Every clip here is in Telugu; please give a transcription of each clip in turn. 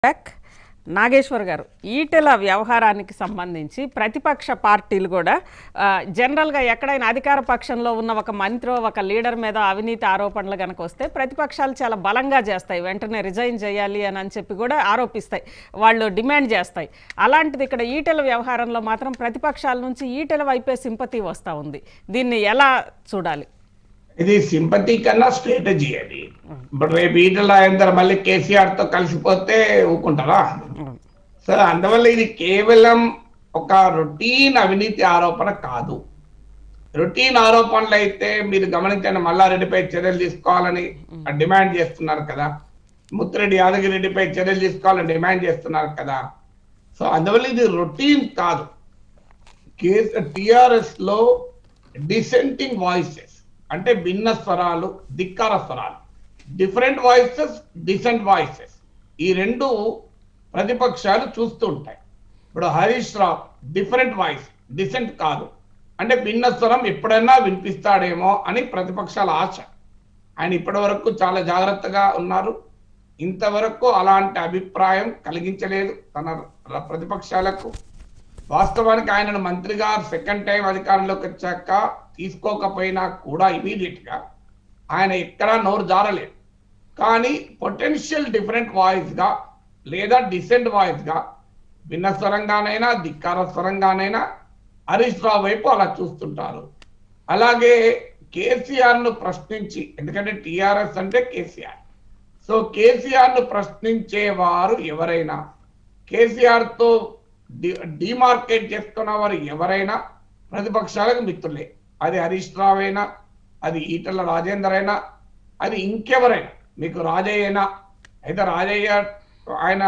బ్యాక్ నాగేశ్వర్ గారు ఈటెల వ్యవహారానికి సంబంధించి ప్రతిపక్ష పార్టీలు కూడా ఆ, జనరల్గా ఎక్కడైనా అధికార పక్షంలో ఉన్న ఒక మంత్రి ఒక లీడర్ మీద అవినీతి ఆరోపణలు కనుక వస్తే ప్రతిపక్షాలు చాలా బలంగా చేస్తాయి వెంటనే రిజైన్ చేయాలి అని అని చెప్పి కూడా ఆరోపిస్తాయి వాళ్ళు డిమాండ్ చేస్తాయి అలాంటిది ఇక్కడ ఈటెల వ్యవహారంలో మాత్రం ప్రతిపక్షాల నుంచి ఈటెల వైపే సింపతి వస్తూ ఉంది దీన్ని ఎలా చూడాలి ఇది సింపతి కన్నా స్ట్రాటజీ అది ఇప్పుడు రేపు ఈటల రాజేందర్ మళ్ళీ కేసీఆర్ తో కలిసిపోతే ఊకుంటారా సో అందువల్ల ఇది కేవలం ఒక రొటీన్ అవినీతి ఆరోపణ కాదు రొటీన్ ఆరోపణలు అయితే మీరు గమనించండి మల్లారెడ్డిపై చర్యలు తీసుకోవాలని డిమాండ్ చేస్తున్నారు కదా ముత్తిరెడ్డి యాదగిరి రెడ్డిపై చర్యలు తీసుకోవాలని డిమాండ్ చేస్తున్నారు కదా సో అందువల్ల ఇది రొటీన్ కాదు టిఆర్ఎస్ లో డిసెంటింగ్ వాయిసెస్ అంటే భిన్న స్వరాలు ధిక్కార స్వరాలు డిఫరెంట్ వాయిసెస్ డిసెంట్ వాయిసెస్ ఈ రెండు ప్రతిపక్షాలు చూస్తూ ఉంటాయి ఇప్పుడు Harish Rao different voice dissent కాదు అంటే భిన్న స్వరం ఎప్పుడైనా వినిపిస్తాడేమో అని ప్రతిపక్షాల ఆశ ఆయన ఇప్పటి వరకు చాలా జాగ్రత్తగా ఉన్నారు ఇంతవరకు అలాంటి అభిప్రాయం కలిగించలేదు తన ర- ప్రతిపక్షాలకు వాస్తవానికి ఆయనను మంత్రిగా సెకండ్ టైం అధికారంలోకి వచ్చాక తీసుకోకపోయినా కూడా ఇమీడియట్ గా ఆయన ఎక్కడా నోరు జారలేదు కానీ పొటెన్షియల్ డిఫరెంట్ వాయిస్ గా లేదా డిసెంట్ వాయిస్ గా భిన్న స్వరంగానైనా ధిక్కార స్వరంగానైనా హరీష్ రావు వైపు అలా చూస్తుంటారు అలాగే కేసీఆర్ ను ప్రశ్నించి ఎందుకంటే టిఆర్ఎస్ అంటే కేసీఆర్ సో కేసీఆర్ ను ప్రశ్నించేవారు ఎవరైనా కేసీఆర్ తో డి- డిమార్కేట్ చేసుకున్న వారు ఎవరైనా ప్రతిపక్షాలకు మిత్రులే అది హరీష్ రావు అయినా అది ఈటల రాజేందర్ అయినా అది ఇంకెవరైనా మీకు రాజయ్య అయినా అయితే రాజయ్య ఆయన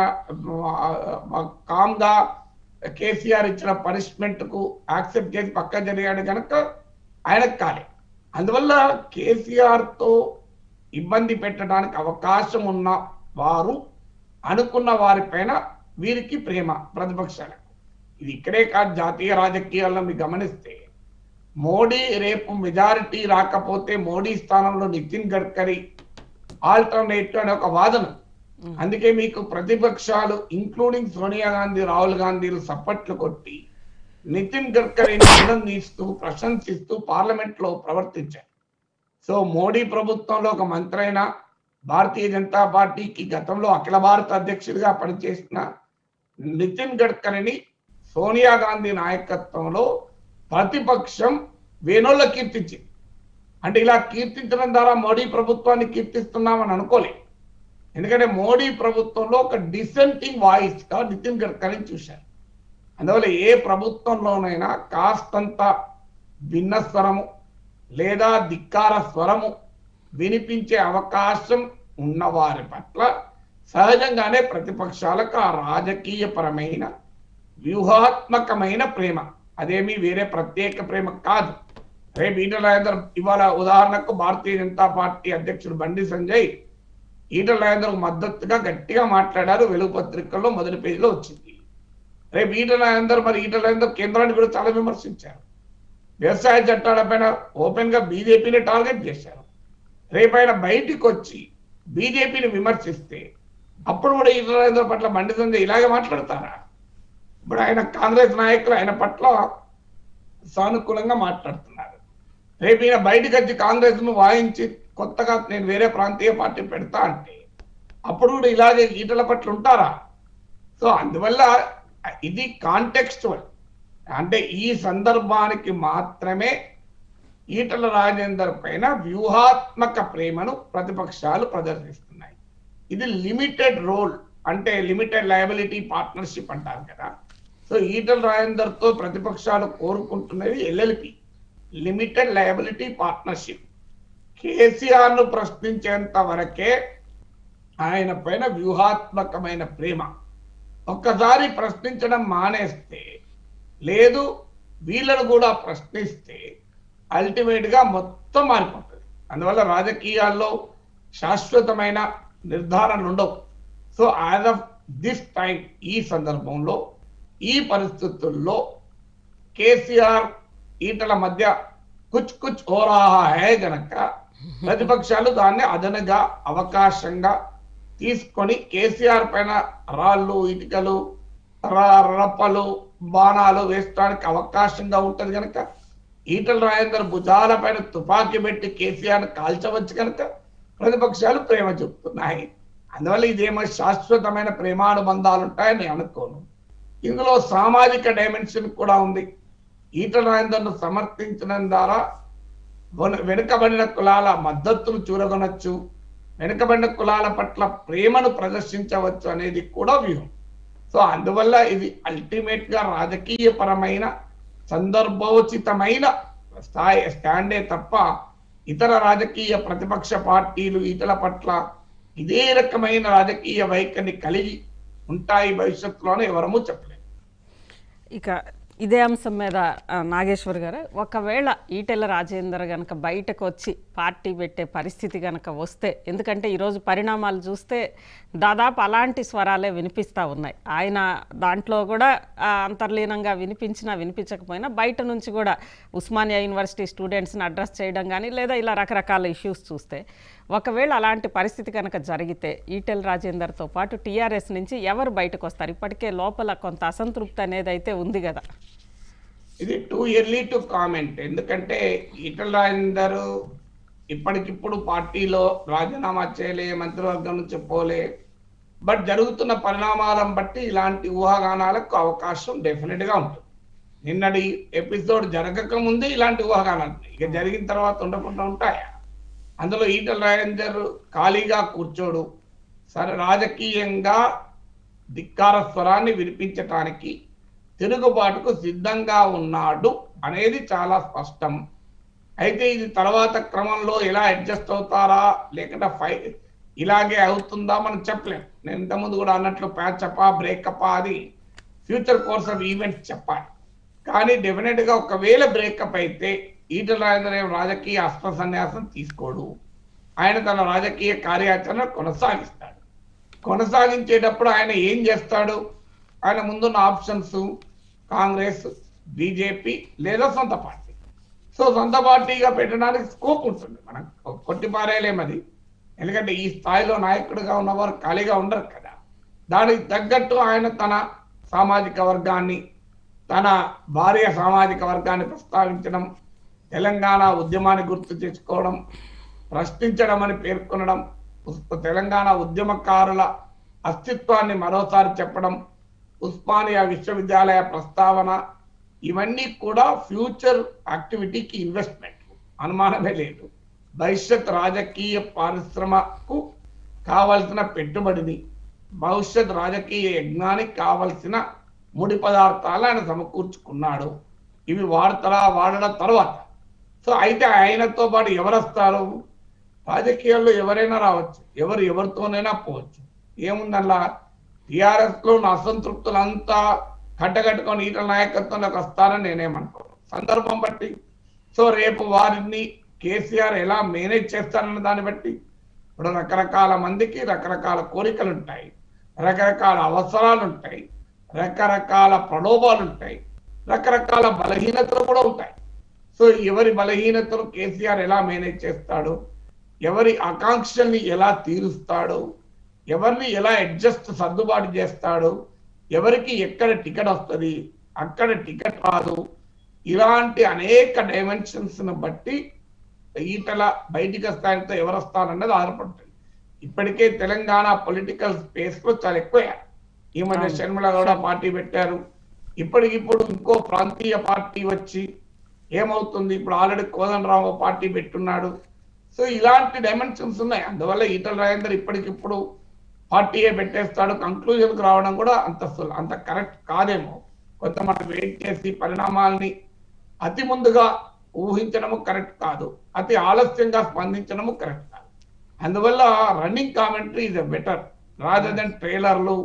కామ్ గా కేసీఆర్ ఇచ్చిన పనిష్మెంట్ కు యాక్సెప్ట్ చేసి పక్క జరిగాడు కనుక ఆయనకు కాలే అందువల్ల కేసీఆర్ తో ఇబ్బంది పెట్టడానికి అవకాశం ఉన్న వారు అనుకున్న వారిపైన వీరికి ప్రేమ ప్రతిపక్షాలకు ఇది ఇక్కడే కాదు జాతీయ రాజకీయాల్లో మీరు గమనిస్తే మోడీ రేపు మెజారిటీ రాకపోతే మోడీ స్థానంలో నితిన్ గడ్కరీ ఆల్టర్నేటివ్ అనే ఒక వాదన అందుకే మీకు ప్రతిపక్షాలు ఇంక్లూడింగ్ సోనియా గాంధీ రాహుల్ గాంధీలు సప్పట్లు కొట్టి నితిన్ గడ్కరీని అభినందిస్తూ ప్రశంసిస్తూ పార్లమెంట్ లో ప్రవర్తించారు సో మోడీ ప్రభుత్వంలో ఒక మంత్రి అయిన భారతీయ జనతా పార్టీకి గతంలో అఖిల భారత అధ్యక్షుడిగా పనిచేసిన నితిన్ గడ్కరీని సోనియా గాంధీ నాయకత్వంలో ప్రతిపక్షం వేణోళ్ళ కీర్తించింది అంటే ఇలా కీర్తించడం ద్వారా మోడీ ప్రభుత్వాన్ని కీర్తిస్తున్నామని అనుకోలేదు ఎందుకంటే మోడీ ప్రభుత్వంలో ఒక డిసెంటింగ్ వాయిస్ గా నితిన్ గడ్కరీని చూశారు అందువల్ల ఏ ప్రభుత్వంలోనైనా కాస్తంత భిన్న స్వరము లేదా ధిక్కార స్వరము వినిపించే అవకాశం ఉన్న వారి పట్ల సహజంగానే ప్రతిపక్షాలకు ఆ రాజకీయపరమైన వ్యూహాత్మకమైన ప్రేమ అదేమీ వేరే ప్రత్యేక ప్రేమ కాదు రేపు ఈటల రాజేందర్ ఇవాళ ఉదాహరణకు భారతీయ జనతా పార్టీ అధ్యక్షుడు బండి సంజయ్ ఈటల రాజేందర్ మద్దతుగా గట్టిగా మాట్లాడారు వెలుగు పత్రికల్లో మొదటి పేజీలో వచ్చింది రేపు ఈటల రాజేందర్ మరి ఈటల రాజేందర్ కేంద్రాన్ని కూడా చాలా విమర్శించారు వ్యవసాయ చట్టాలపైన ఓపెన్ గా బీజేపీని టార్గెట్ చేశారు రేపు ఆయన బయటికి వచ్చి బీజేపీని విమర్శిస్తే అప్పుడు కూడా ఈటల రాజేందర్ పట్ల బండి సంజయ్ ఇలాగే మాట్లాడతారా ఇప్పుడు ఆయన కాంగ్రెస్ నాయకులు ఆయన పట్ల సానుకూలంగా మాట్లాడుతున్నారు రేపు ఈయన బయటకు వచ్చి కాంగ్రెస్ ను వాయించి కొత్తగా నేను వేరే ప్రాంతీయ పార్టీ పెడతా అంటే అప్పుడు కూడా ఇలాగే ఈటల పట్ల ఉంటారా సో అందువల్ల ఇది కాంటెక్స్చువల్ అంటే ఈ సందర్భానికి మాత్రమే ఈటల రాజేందర్ పైన వ్యూహాత్మక ప్రేమను ప్రతిపక్షాలు ప్రదర్శిస్తున్నాయి ఇది లిమిటెడ్ రోల్ అంటే లిమిటెడ్ లయబిలిటీ పార్ట్నర్షిప్ అంటారు కదా సో ఈటల రాజేందర్ తో ప్రతిపక్షాలు కోరుకుంటున్నది LLP limited liability partnership KCR ను ప్రశ్నించేంత వరకే ఆయన పైన వ్యూహాత్మకమైన ప్రేమ ఒక్కసారి ప్రశ్నించడం మానేస్తే లేదు వీళ్ళను కూడా ప్రశ్నిస్తే అల్టిమేట్ గా మొత్తం మారిపోతుంది అందువల్ల రాజకీయాల్లో శాశ్వతమైన నిర్ధారణలు ఉండవు so as of this time ఈ సందర్భంలో ఈ పరిస్థితుల్లో కేసీఆర్ ఈటల మధ్య కుచ్ కుచ్ ఓ రాహా హే గనక ప్రతిపక్షాలు దాన్ని అదనగా అవకాశంగా తీసుకొని కేసీఆర్ పైన రాళ్ళు ఇటుకలు ర- రప్పలు బాణాలు వేయడానికి అవకాశంగా ఉంటది కనుక ఈటల రాజేందర్ భుజాల పైన తుపాకీ పెట్టి కేసీఆర్ కాల్చవచ్చు కనుక ప్రతిపక్షాలు ప్రేమ చూపుతున్నాయి అందువల్ల ఇదేమో శాశ్వతమైన ప్రేమానుబంధాలు ఉంటాయని నేను అనుకోను ఇందులో సామాజిక డైమెన్షన్ కూడా ఉంది ఈటల రాజేందర్ను సమర్థించడం ద్వారా వెన- వెనుకబడిన కులాల మద్దతును చూరగొనొచ్చు వెనుకబడిన కులాల పట్ల ప్రేమను ప్రదర్శించవచ్చు అనేది కూడా వ్యూహం సో అందువల్ల ఇది అల్టిమేట్ గా రాజకీయ పరమైన సందర్భోచితమైన స్థాయి స్టాండే తప్ప ఇతర రాజకీయ ప్రతిపక్ష పార్టీలు ఈటల పట్ల ఇదే రకమైన రాజకీయ వైఖరిని కలిగి ఉంటాయి భవిష్యత్తులోనే ఎవరము చెప్పలేరు ఇక ఇదే అంశం మీద ఆ, నాగేశ్వర్ గారు ఒకవేళ ఈటెల రాజేందర్ గనక బయటకు వచ్చి పార్టీ పెట్టే పరిస్థితి గనక వస్తే ఎందుకంటే ఈరోజు పరిణామాలు చూస్తే దాదాపు అలాంటి స్వరాలే వినిపిస్తూ ఉన్నాయి ఆయన దాంట్లో కూడా ఆ, అంతర్లీనంగా వినిపించినా వినిపించకపోయినా బయట నుంచి కూడా ఉస్మానియా యూనివర్సిటీ స్టూడెంట్స్ని అడ్రస్ చేయడం కానీ లేదా ఇలా రకరకాల ఇష్యూస్ చూస్తే ఒకవేళ అలాంటి పరిస్థితి కనుక జరిగితే ఈటెల రాజేందర్తో పాటు టీఆర్ఎస్ నుంచి ఎవరు బయటకు వస్తారు ఇప్పటికే లోపల కొంత అసంతృప్తి అనేది అయితే ఉంది కదా ఇది టూ ఇయర్లీ టు కామెంట్ ఎందుకంటే ఈటల రాజేందర్ ఇప్పటికిప్పుడు పార్టీలో రాజీనామా చేయలే మంత్రివర్గం నుంచి పోలే బట్ జరుగుతున్న పరిణామాలను బట్టి ఇలాంటి ఊహాగానాలకు అవకాశం డెఫినెట్ గా ఉంటుంది నిన్నటి ఎపిసోడ్ జరగక ముందే ఇలాంటి ఊహాగానాలు ఉన్నాయి. ఇక జరిగిన తర్వాత ఉండకుండా ఉంటాయా అందులో ఈటల రాజేందర్ ఖాళీగా కూర్చోడు సరే రాజకీయంగా ధిక్కార స్వరాన్ని వినిపించటానికి తిరుగుబాటుకు సిద్ధంగా ఉన్నాడు అనేది చాలా స్పష్టం అయితే ఇది తర్వాత క్రమంలో ఎలా అడ్జస్ట్ అవుతారా లేకుంటే ఫై ఇలాగే అవుతుందా మనం చెప్పలేం నేను ఇంతకుముందు కూడా అన్నట్లు ప్యాచప్పా బ్రేకప్పా అది ఫ్యూచర్ కోర్స్ ఆఫ్ ఈవెంట్స్ చెప్పాలి కానీ డెఫినెట్ గా ఒకవేళ బ్రేకప్ అయితే ఈటల రాజేంద్ర ఏం రాజకీయ అస్త్ర సన్యాసం తీసుకోడు ఆయన తన రాజకీయ కార్యాచరణ కొనసాగిస్తాడు కొనసాగించేటప్పుడు ఆయన ఏం చేస్తాడు ఆయన ముందున్న ఆప్షన్స్ కాంగ్రెస్ బీజేపీ లేదా సొంత పార్టీ సో సొంత పార్టీగా పెట్టడానికి స్కోప్ ఉంటుంది మనం కొట్టి పారేయలేమది ఎందుకంటే ఈ స్థాయిలో నాయకుడిగా ఉన్నవారు ఖాళీగా ఉండరు కదా దానికి తగ్గట్టు ఆయన తన సామాజిక వర్గాన్ని తన భార్య సామాజిక వర్గాన్ని ప్రస్తావించడం తెలంగాణ ఉద్యమాన్ని గుర్తు తెచ్చుకోవడం ప్రశ్నించడం అని పేర్కొనడం ఉస్- తెలంగాణ ఉద్యమకారుల అస్తిత్వాన్ని మరోసారి చెప్పడం ఉస్మానియా విశ్వవిద్యాలయ ప్రస్తావన ఇవన్నీ కూడా ఫ్యూచర్ యాక్టివిటీకి ఇన్వెస్ట్మెంట్ అనుమానమే లేదు భవిష్యత్ రాజకీయ పారిశ్రమకు కావలసిన పెట్టుబడిని భవిష్యత్ రాజకీయ యజ్ఞానికి కావలసిన ముడి పదార్థాలు ఆయన సమకూర్చుకున్నాడు ఇవి వాడతారా వాడడం తర్వాత సో అయితే ఆయనతో పాటు ఎవరు వస్తారు రాజకీయాల్లో ఎవరైనా రావచ్చు ఎవరు ఎవరితోనైనా పోవచ్చు ఏముందల్లా టిఆర్ఎస్ లో ఉన్న అసంతృప్తులంతా కట్టగట్టుకొని ఈటల నాయకత్వంలోకి వస్తారని నేనేమనుకోను సందర్భం బట్టి సో రేపు వారిని కేసీఆర్ ఎలా మేనేజ్ చేస్తారన్న దాన్ని బట్టి ఇప్పుడు రకరకాల మందికి రకరకాల కోరికలు ఉంటాయి రకరకాల అవసరాలు ఉంటాయి రకరకాల ప్రలోభాలు ఉంటాయి రకరకాల బలహీనతలు కూడా ఉంటాయి సో ఎవరి బలహీనతలు కేసీఆర్ ఎలా మేనేజ్ చేస్తాడు ఎవరి ఆకాంక్షల్ని ఎలా తీరుస్తాడు ఎవరిని ఎలా అడ్జస్ట్ సర్దుబాటు చేస్తాడు ఎవరికి ఎక్కడ టికెట్ వస్తుంది అక్కడ టికెట్ రాదు ఇలాంటి అనేక డైమెన్షన్స్ ను బట్టి ఈటల బయటికి వస్తాయంతో ఎవరు వస్తారన్నది ఆధారపడుతుంది ఇప్పటికే తెలంగాణ పొలిటికల్ స్పేస్ లో చాలా ఎక్కువ ఈ మధ్య అవును. షర్మిల గౌడ పార్టీ పెట్టారు ఇప్పటికిప్పుడు ఇంకో ప్రాంతీయ పార్టీ వచ్చి ఏమవుతుంది ఇప్పుడు ఆల్రెడీ కోదండరావు ఒక పార్టీ పెట్టున్నాడు సో ఇలాంటి డైమెన్షన్స్ ఉన్నాయి అందువల్ల ఈటల రాజేందర్ ఇప్పటికిప్పుడు పార్టీయే పెట్టేస్తాడు కంక్లూజన్ కు రావడం కూడా అంత సుల- అంత కరెక్ట్ కాదేమో కొంత మనం వెయిట్ చేసి పరిణామాల్ని అతి ముందుగా ఊహించడము కరెక్ట్ కాదు అతి ఆలస్యంగా స్పందించడము కరెక్ట్ కాదు అందువల్ల running commentary is a better rather than ట్రైలర్లు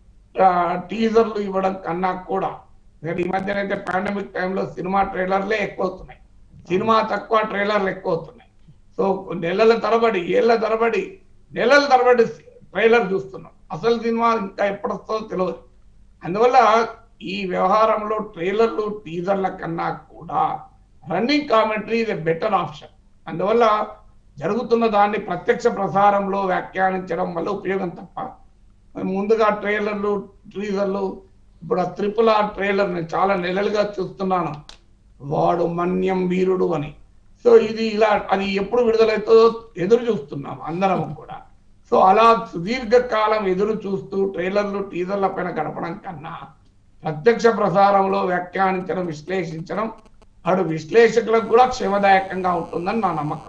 టీజర్లు ఇవ్వడం కన్నా కూడా ఎందుకంటే ఈ మధ్యన అయితే పాండమిక్ టైంలో సినిమా ట్రైలర్లే ఎక్కువ అవుతున్నాయి సినిమా తక్కువ ట్రైలర్లు ఎక్కువ అవుతున్నాయి సో నెలల తరబడి ఏళ్ల తరబడి నెలల తరబడి ట్రైలర్ చూస్తున్నాం అసలు సినిమా ఇంకా ఎప్పుడు వస్తుందో తెలియదు అందువల్ల ఈ వ్యవహారంలో ట్రైలర్లు టీజర్ల కన్నా కూడా running commentary is a better option అందువల్ల జరుగుతున్న దాన్ని ప్రత్యక్ష ప్రసారంలో వ్యాఖ్యానించడం వల్ల ఉపయోగం తప్ప మరి ముందుగా ట్రైలర్లు ట్రీజర్లు ఇప్పుడు ఆ త్రిపుల ట్రైలర్ నేను చాలా నెలలుగా చూస్తున్నాను వాడు మన్యం వీరుడు అని సో ఇది ఇలా అది ఎప్పుడు విడుదలవుతుందో ఎదురు చూస్తున్నాం అందరం కూడా సో అలా సుదీర్ఘకాలం ఎదురు చూస్తూ ట్రైలర్లు టీజర్ల పైన గడపడం కన్నా ప్రత్యక్ష ప్రసారంలో వ్యాఖ్యానించడం విశ్లేషించడం అటు విశ్లేషకులకు కూడా క్షేమదాయకంగా ఉంటుందని నా నమ్మకం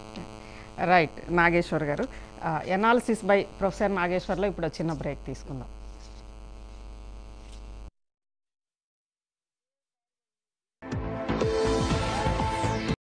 రైట్ నాగేశ్వర్ గారు ఎనాలిసిస్ బై ప్రొఫెసర్ నాగేశ్వర్లో ఇప్పుడు ఒక చిన్న బ్రేక్ తీసుకుందాం